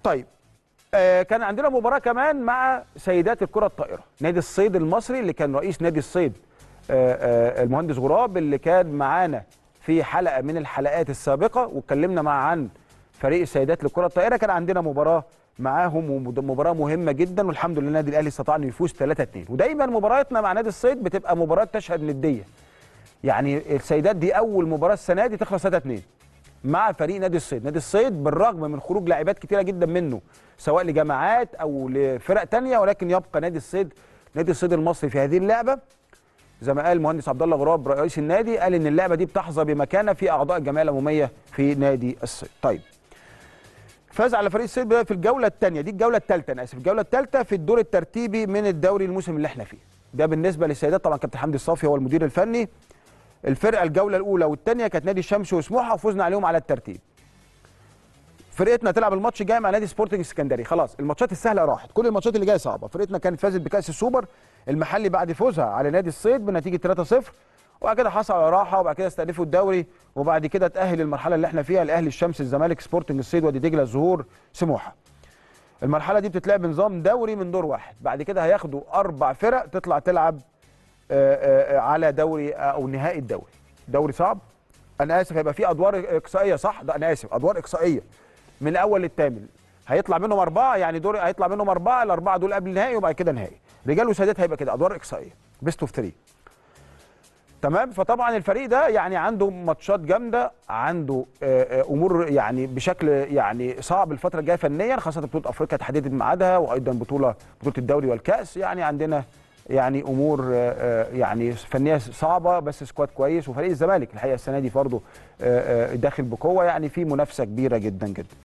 طيب آه كان عندنا مباراه كمان مع سيدات الكره الطائره نادي الصيد المصري اللي كان رئيس نادي الصيد آه آه المهندس غراب اللي كان معانا في حلقه من الحلقات السابقه واتكلمنا مع عن فريق السيدات للكره الطائره كان عندنا مباراه معاهم ومباراه مهمه جدا والحمد لله النادي الاهلي استطاع انه يفوز 3 2 ودايما مبارياتنا مع نادي الصيد بتبقى مباراه تشهد نديه يعني السيدات دي اول مباراه السنه دي تخلص 3 2 مع فريق نادي الصيد نادي الصيد بالرغم من خروج لاعبات كتيره جدا منه سواء لجماعات او لفرق تانية ولكن يبقى نادي الصيد نادي الصيد المصري في هذه اللعبه زي ما قال المهندس عبد الله غراب رئيس النادي قال ان اللعبه دي بتحظى بمكانه في اعضاء الجمعيه العموميه في نادي الصيد طيب فاز على فريق الصيد في الجوله الثانيه دي الجوله الثالثه انا اسف الجوله الثالثه في الدور الترتيبي من الدوري الموسم اللي احنا فيه ده بالنسبه للسيدات طبعا كابتن حمدي الصافي هو المدير الفني الفرقه الجوله الاولى والثانيه كانت نادي الشمس وسموحه وفزنا عليهم على الترتيب فرقتنا تلعب الماتش الجاي مع نادي سبورتنج اسكندري خلاص الماتشات السهله راحت كل الماتشات اللي جايه صعبه فرقتنا كانت فازت بكاس السوبر المحلي بعد فوزها على نادي الصيد بنتيجه 3-0 وبعد كده حصل على راحه وبعد كده استأنفوا الدوري وبعد كده تأهل المرحله اللي احنا فيها الاهلي الشمس الزمالك سبورتنج الصيد وادي دجله الزهور سموحه المرحله دي بتتلعب بنظام دوري من دور واحد بعد كده هياخدوا اربع فرق تطلع تلعب آآ آآ على دوري او نهائي الدوري دوري صعب انا اسف هيبقى في ادوار اقصائيه صح ده انا اسف ادوار اقصائيه من الاول للثامن هيطلع منهم اربعه يعني دور هيطلع منهم اربعه الاربعه دول قبل النهائي وبعد كده نهائي رجال وسيدات هيبقى كده ادوار اقصائيه بيست اوف 3 تمام فطبعا الفريق ده يعني عنده ماتشات جامده عنده امور يعني بشكل يعني صعب الفتره الجايه فنيا خاصه بطوله افريقيا تحددت ميعادها وايضا بطوله بطوله الدوري والكاس يعني عندنا يعني امور يعني فنيه صعبه بس سكواد كويس وفريق الزمالك الحقيقه السنه دي برضه داخل بقوه يعني في منافسه كبيره جدا جدا